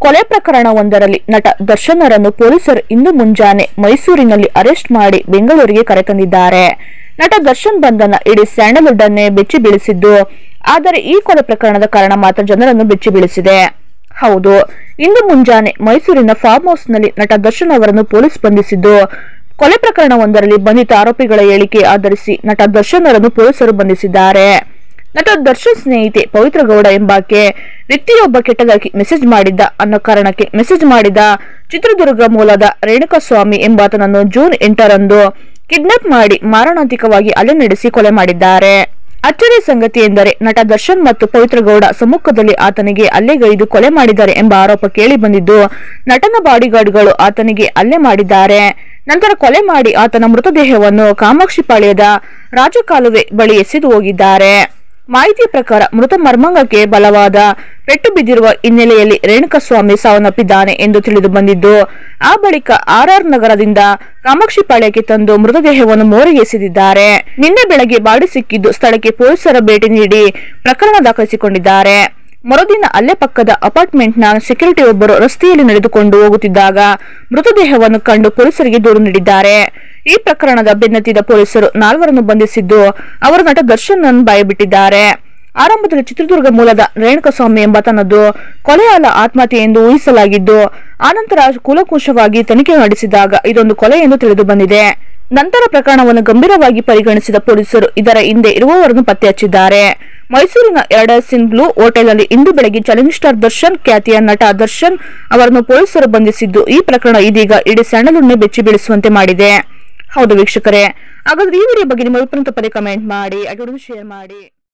ಕೊಲೆ ಪ್ರಕರಣವೊಂದರಲ್ಲಿ ನಟ ದರ್ಶನರನ್ನು ಪೊಲೀಸರು ಇಂದು ಮುಂಜಾನೆ ಮೈಸೂರಿನಲ್ಲಿ ಅರೆಸ್ಟ್ ಮಾಡಿ ಬೆಂಗಳೂರಿಗೆ ಕರೆತಂದಿದ್ದಾರೆ ನಟ ದರ್ಶನ್ ಬಂಧನ ಇಡೀ ಸ್ಯಾಂಡಲ್ವುಡ್ ಅನ್ನೇ ಬೆಚ್ಚಿ ಬೀಳಿಸಿದ್ದು ಆದರೆ ಈ ಕೊಲೆ ಪ್ರಕರಣದ ಕಾರಣ ಮಾತ್ರ ಜನರನ್ನು ಬೆಚ್ಚಿ ಬೀಳಿಸಿದೆ ಹೌದು ಇಂದು ಮುಂಜಾನೆ ಮೈಸೂರಿನ ಫಾರ್ಮ್ ಹೌಸ್ನಲ್ಲಿ ನಟ ದರ್ಶನ್ ಅವರನ್ನು ಪೊಲೀಸ್ ಬಂಧಿಸಿದ್ದು ಕೊಲೆ ಪ್ರಕರಣವೊಂದರಲ್ಲಿ ಬಂಧಿತ ಆರೋಪಿಗಳ ಹೇಳಿಕೆ ಆಧರಿಸಿ ನಟ ದರ್ಶನ್ ಅವರನ್ನು ಪೊಲೀಸರು ಬಂಧಿಸಿದ್ದಾರೆ ನಟ ದರ್ಶನ್ ಸ್ನೇಹಿತೆ ಪವಿತ್ರ ಗೌಡ ಎಂಬಾಕೆ ವ್ಯಕ್ತಿಯೊಬ್ಬ ಕೆಟ್ಟದಾಗಿ ಮೆಸೇಜ್ ಮಾಡಿದ್ದ ಅನ್ನೋ ಕಾರಣಕ್ಕೆ ಮೆಸೇಜ್ ಮಾಡಿದ ಚಿತ್ರದುರ್ಗ ಮೂಲದ ರೇಣುಕಸ್ವಾಮಿ ಎಂಬಾತನನ್ನು ಜೂನ್ ಎಂಟರಂದು ಕಿಡ್ನಾಪ್ ಮಾಡಿ ಮಾರಣಾಂತಿಕವಾಗಿ ಹಲ್ಲೆ ನಡೆಸಿ ಕೊಲೆ ಮಾಡಿದ್ದಾರೆ ಅಚ್ಚರಿಯ ಸಂಗತಿ ಎಂದರೆ ನಟ ದರ್ಶನ್ ಮತ್ತು ಪವಿತ್ರ ಗೌಡ ಸಮ್ಮುಖದಲ್ಲಿ ಆತನಿಗೆ ಹಲ್ಲೆಗೈದು ಕೊಲೆ ಮಾಡಿದ್ದಾರೆ ಎಂಬ ಆರೋಪ ಕೇಳಿ ಬಂದಿದ್ದು ನಟನ ಬಾಡಿಗಾರ್ಡ್ಗಳು ಆತನಿಗೆ ಹಲ್ಲೆ ಮಾಡಿದ್ದಾರೆ ನಂತರ ಕೊಲೆ ಮಾಡಿ ಆತನ ಮೃತದೇಹವನ್ನು ಕಾಮಾಕ್ಷಿಪಾಳ್ಯದ ರಾಜಕಾಲುವೆ ಬಳಿ ಎಸೆದು ಹೋಗಿದ್ದಾರೆ ಮಾಹಿತಿಯ ಪ್ರಕಾರ ಮೃತ ಮರ್ಮಾಂಗಕ್ಕೆ ಬಲವಾದ ಪೆಟ್ಟು ಬಿದ್ದಿರುವ ಹಿನ್ನೆಲೆಯಲ್ಲಿ ರೇಣುಕಸ್ವಾಮಿ ಸಾವನ್ನಪ್ಪಿದ್ದಾನೆ ಎಂದು ತಿಳಿದು ಬಂದಿದ್ದು ಆ ಬಳಿಕ ಆರ್ಆರ್ ನಗರದಿಂದ ಕಾಮಾಕ್ಷಿಪಾಳ್ಯಕ್ಕೆ ತಂದು ಮೃತದೇಹವನ್ನು ಮೋರಿಗೆ ಎಸೆದಿದ್ದಾರೆ ನಿನ್ನೆ ಬೆಳಗ್ಗೆ ಬಾಡಿ ಸಿಕ್ಕಿದ್ದು ಸ್ಥಳಕ್ಕೆ ಪೊಲೀಸರ ಭೇಟಿ ನೀಡಿ ಪ್ರಕರಣ ದಾಖಲಿಸಿಕೊಂಡಿದ್ದಾರೆ ಮರುದಿನ ಅಲ್ಲೇ ಪಕ್ಕದ ಅಪಾರ್ಟ್ಮೆಂಟ್ನ ಸೆಕ್ಯೂರಿಟಿ ಒಬ್ಬರು ರಸ್ತೆಯಲ್ಲಿ ನಡೆದುಕೊಂಡು ಹೋಗುತ್ತಿದ್ದಾಗ ಮೃತದೇಹವನ್ನು ಕಂಡು ಪೊಲೀಸರಿಗೆ ದೂರು ನೀಡಿದ್ದಾರೆ ಈ ಪ್ರಕರಣದ ಬೆನ್ನತ್ತಿದ ಪೊಲೀಸರು ನಾಲ್ವರನ್ನು ಬಂಧಿಸಿದ್ದು ಅವರು ನಟ ದರ್ಶನ್ ಅನ್ನು ಬಾಯಿಬಿಟ್ಟಿದ್ದಾರೆ ಆರಂಭದಲ್ಲಿ ಚಿತ್ರದುರ್ಗ ಮೂಲದ ರೇಣುಕಸ್ವಾಮಿ ಎಂಬ ತನ್ನದು ಕೊಲೆಯಾಲ ಆತ್ಮಹತ್ಯೆ ಎಂದು ಊಹಿಸಲಾಗಿದ್ದು ಆನಂತರ ಕೂಲಂಕುಷವಾಗಿ ತನಿಖೆ ನಡೆಸಿದಾಗ ಇದೊಂದು ಕೊಲೆ ಎಂದು ತಿಳಿದು ಬಂದಿದೆ ನಂತರ ಪ್ರಕರಣವನ್ನು ಗಂಭೀರವಾಗಿ ಪರಿಗಣಿಸಿದ ಪೊಲೀಸರು ಇದರ ಹಿಂದೆ ಇರುವವರನ್ನು ಪತ್ತೆ ಹಚ್ಚಿದ್ದಾರೆ ಮೈಸೂರಿನ ಎರಡಸಿನ್ ಬ್ಲೂ ಹೋಟೆಲ್ನಲ್ಲಿ ಇಂದು ಬೆಳಗ್ಗೆ ಚಾಲೆಂಜ್ ಸ್ಟಾರ್ ದರ್ಶನ್ ಖ್ಯಾತಿಯ ನಟ ದರ್ಶನ್ ಅವರನ್ನು ಪೊಲೀಸರು ಬಂಧಿಸಿದ್ದು ಈ ಪ್ರಕರಣ ಇದೀಗ ಇಡೀ ಸ್ಯಾಂಡಲ್ವುಡ್ನೇ ಬೆಚ್ಚಿ ಬೀಳಿಸುವಂತೆ ಮಾಡಿದೆ ಹೌದು ವೀಕ್ಷಕರೇ ಹಾಗಾದ್ರೆ ಈ ವಿಡಿಯೋ ಬಗ್ಗೆ ನಿಮ್ಮ ಅಭಿಪ್ರಾಯ ತಪ್ಪದೆ ಕಮೆಂಟ್ ಮಾಡಿ ಹಾಗೆ ಶೇರ್ ಮಾಡಿ